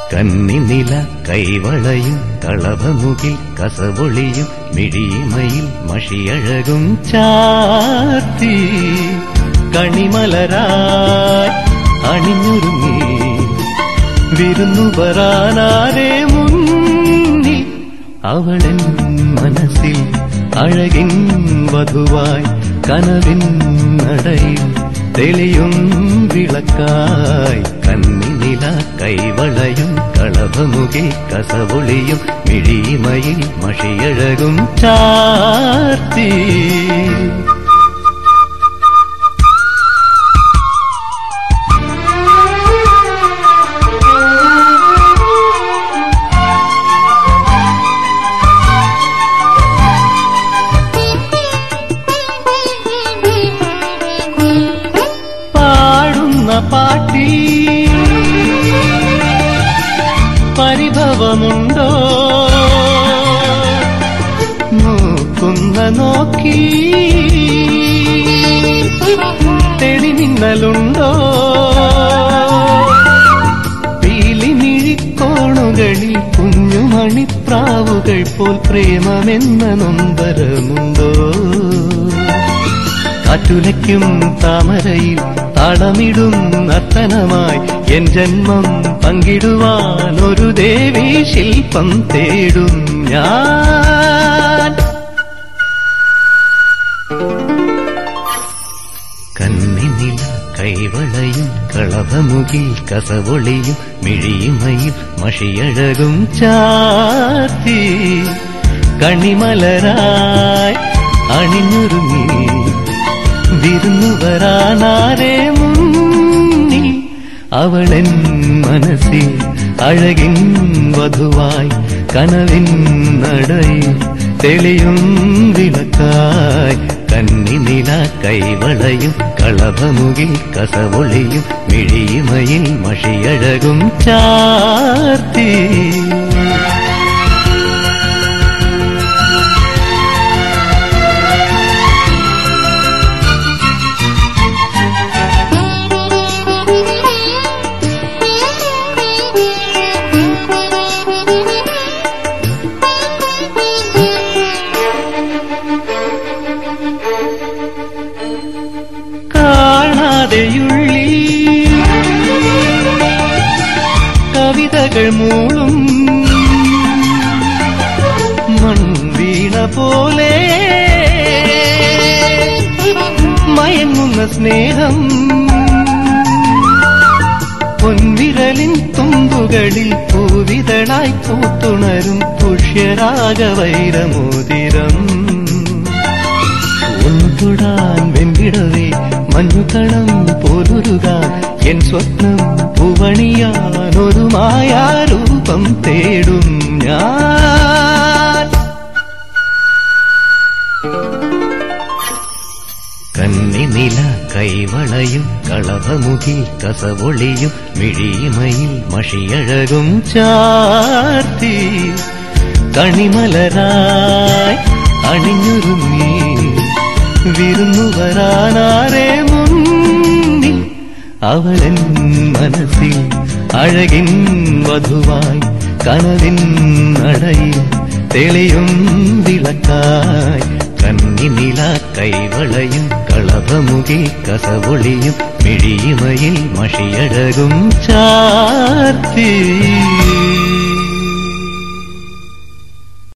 കന്നിനില കൈവളയും കളഭമുകിൽ കസവൊളിയും മിഴിമയിൽ മഷിയഴകും ചാത്തി കണിമലരായി അണിഞ്ഞൊരുങ്ങി വിരുന്നു വരാനാരെ മുന്നിൽ അവളൻ മനസ്സിൽ അഴകിൻ വധുവായി കനവിൻ നടയിൽ തെളിയും വിളക്കായി കന്നിനില കൈവളയും കളഭമുകി കസവൊളിയും മിഴിമയിൽ മഷിയഴകും ചാർത്തി പാടുന്ന പാട്ടി പരിഭവമുണ്ടോ നോക്കുന്ന നോക്കി തെളിമിന്നലുണ്ടോ പീലിമിഴിക്കോണുകളിൽ കുഞ്ഞുമണിപ്രാവുകൾ പോൽ പ്രേമമെന്ന നൊമ്പരമുണ്ടോ കാറ്റുലയ്ക്കും താമരയിൽ താളമിടും നർത്തനമായി എൻ ജന്മം പങ്കിടുവാൻ ഒരു ദേവീ ശില്പം തേടും ഞാൻ കന്നിനില കൈവളയും കളഭമുകിൽ കസവൊളിയും മിഴിമയിൽ മഷിയഴകും ചാത്തി കണിമലരായി അണിഞ്ഞൊരുങ്ങി വിരുന്നു വരാനാരെ മുന്നിൽ അവളെൻ മനസ്സിൽ അഴകിൻ വധുവായി കനവിൻ നടയിൽ തെളിയും വിളക്കായി കന്നിനില കൈവളയും കളഭമുകിൽ കസവൊളിയും മിഴിമയിൽ മഷിയഴകും ചാർത്തി കാണാതെയുള്ളി കവിതകൾ മൂളും മൺവീണ പോലെ മയങ്ങുന്ന സ്നേഹം പൊൻവിരലിൻ തുമ്പുകളിൽ പൂവിതളായി പൂത്തുണരും പുഷ്യരാഗവൈരമോതിരം ഒന്നുതൊടാൻ വെമ്പിടവേ മഞ്ഞുകണം പോലൊരുകാൻ എൻ സ്വപ്നം പൂവണിയാൻ ഒരു മായാരൂപം തേടും ഞാൻ കന്നിനില കൈവളയും കളഭമുകിൽ കസവൊളിയും മിഴിമയിൽ മഷിയഴകും ചാർത്തി കണിമലരായി അണിഞ്ഞൊരുങ്ങി വിരുന്നു വരാനാരെ മുന്നിൽ അവളൻ മനസ്സിൽ അഴകിൻ വധുവായി കനവിൻ നടയിൽ തെളിയും വിളക്കായി കന്നിനില കൈവളയും കളഭമുകി കസവൊളിയും മിഴിമയിൽ മഷിയഴകും ചാർത്തി